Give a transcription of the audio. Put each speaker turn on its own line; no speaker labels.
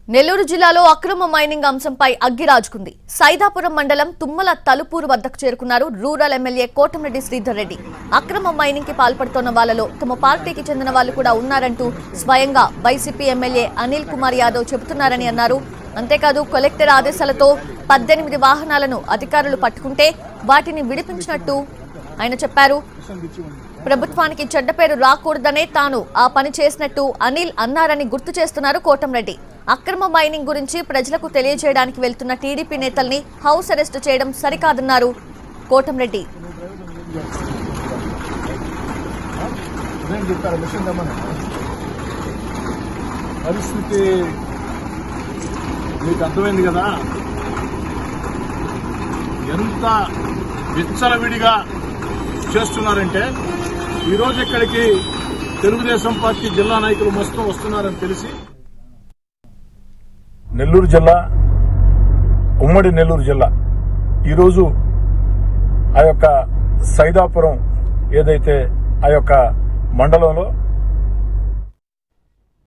నెల్లూరు జిల్లాలో అక్రమ మైనింగ్ అంశంపై అగ్గి రాజుకుంది సైదాపురం మండలం తుమ్మల తలుపూరు వద్దకు చేరుకున్నారు రూరల్ ఎమ్మెల్యే కోటమిరెడ్డి శ్రీధర్ రెడ్డి అక్రమ మైనింగ్ కి పాల్పడుతోన్న వాళ్లలో తమ పార్టీకి చెందిన వాళ్ళు కూడా ఉన్నారంటూ స్వయంగా వైసీపీ ఎమ్మెల్యే అనిల్ కుమార్ యాదవ్ చెబుతున్నారని అన్నారు అంతేకాదు కలెక్టర్ ఆదేశాలతో పద్దెనిమిది వాహనాలను అధికారులు పట్టుకుంటే వాటిని విడిపించినట్టు ఆయన చెప్పారు ప్రభుత్వానికి చెడ్డ పేరు రాకూడదనే తాను ఆ పని చేసినట్టు అనిల్ అన్నారని గుర్తు చేస్తున్నారు కోటంరెడ్డి అక్రమ మైనింగ్ గురించి ప్రజలకు తెలియజేయడానికి వెళ్తున్న టీడీపీ నేతల్ని హౌస్ అరెస్టు చేయడం సరికాదన్నారు కోటంరెడ్డి
అదేం చెప్పారు మిషన్ దమ్మని పరిస్థితి మీకు అర్థమైంది కదా ఎంత విచ్చలవిడిగా చేస్తున్నారంటే ఈరోజు ఇక్కడికి తెలుగుదేశం పార్టీ జిల్లా నాయకులు మొత్తం వస్తున్నారని తెలిసి నెల్లూరు జిల్లా ఉమ్మడి నెల్లూరు జిల్లా ఈరోజు ఆ యొక్క సైదాపురం ఏదైతే ఆ యొక్క మండలంలో